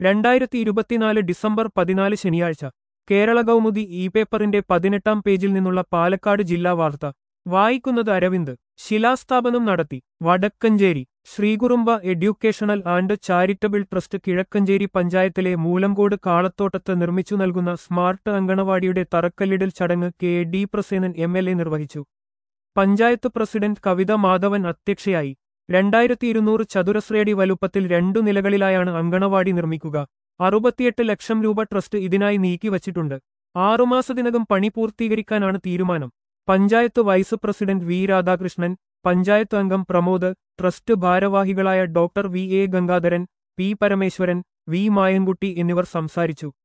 രണ്ടായിരത്തി ഇരുപത്തിനാല് ഡിസംബർ പതിനാല് ശനിയാഴ്ച കേരള കൗമുദി ഇ പേപ്പറിന്റെ പതിനെട്ടാം പേജിൽ നിന്നുള്ള പാലക്കാട് ജില്ലാ വാർത്ത വായിക്കുന്നത് അരവിന്ദ് ശിലാസ്ഥാപനം നടത്തി Vadakkanchery Sreekurumba educational and charitable trust Kizhakkanchery പഞ്ചായത്തിലെ മൂലംകോട് കാളത്തോട്ടത്ത് നിർമ്മിച്ചു നൽകുന്ന സ്മാർട്ട് അങ്കണവാടിയുടെ തറക്കല്ലിടൽ ചടങ്ങ് K D Prasenan M L A നിർവഹിച്ചു പഞ്ചായത്ത് പ്രസിഡന്റ് കവിത മാധവൻ അധ്യക്ഷയായി രണ്ടായിരത്തി ഇരുന്നൂറ് ചതുരശ്രയടി വലുപ്പത്തിൽ രണ്ടു നിലകളിലായാണ് അങ്കണവാടി നിർമ്മിക്കുക അറുപത്തിയെട്ട് ലക്ഷം രൂപ ട്രസ്റ്റ് ഇതിനായി നീക്കിവച്ചിട്ടുണ്ട് ആറുമാസത്തിനകം പണി പൂർത്തീകരിക്കാനാണ് തീരുമാനം panchayat vice president V Radhakrishnan panchayat അംഗം പ്രമോദ് ട്രസ്റ്റ് ഭാരവാഹികളായ doctor V A Gangadharan P Parameswaran V Mayankutty എന്നിവർ സംസാരിച്ചു